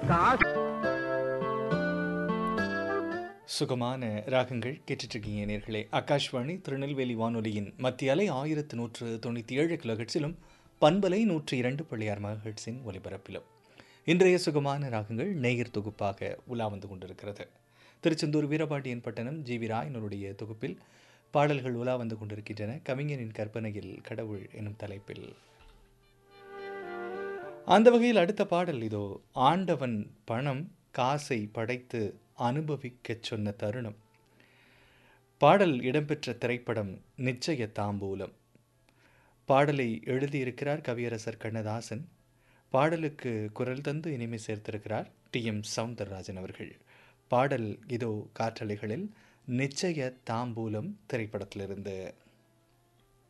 காசு சுகமான ராகங்கள் கேட்டுட்ருக்கீங்க நேர்களே ஆகாஷ்வாணி திருநெல்வேலி வானொலியின் மத்திய அலை ஆயிரத்து நூற்று தொண்ணூற்றி ஏழு கிலோஹெட்ஸிலும் பண்பலை நூற்றி இரண்டு புள்ளியார் மகஹெட்ஸின் ஒலிபரப்பிலும் இன்றைய சுகமான ராகங்கள் நேயர் தொகுப்பாக உலா வந்து கொண்டிருக்கிறது திருச்செந்தூர் வீரபாண்டியன் பட்டணம் ஜி வி ராயனருடைய தொகுப்பில் பாடல்கள் உலா வந்து கொண்டிருக்கின்றன கவிஞனின் கற்பனையில் கடவுள் எனும் தலைப்பில் அந்த வகையில் அடுத்த பாடல் இதோ ஆண்டவன் பணம் காசை படைத்து அனுபவிக்கச் சொன்ன தருணம் பாடல் இடம்பெற்ற திரைப்படம் நிச்சய தாம்பூலம் பாடலை எழுதியிருக்கிறார் கவியரசர் கண்ணதாசன் பாடலுக்கு குரல் தந்து இனிமை சேர்த்திருக்கிறார் டி எம் சவுந்தரராஜன் அவர்கள் பாடல் இதோ காற்றலைகளில் நிச்சய தாம்பூலம் திரைப்படத்திலிருந்து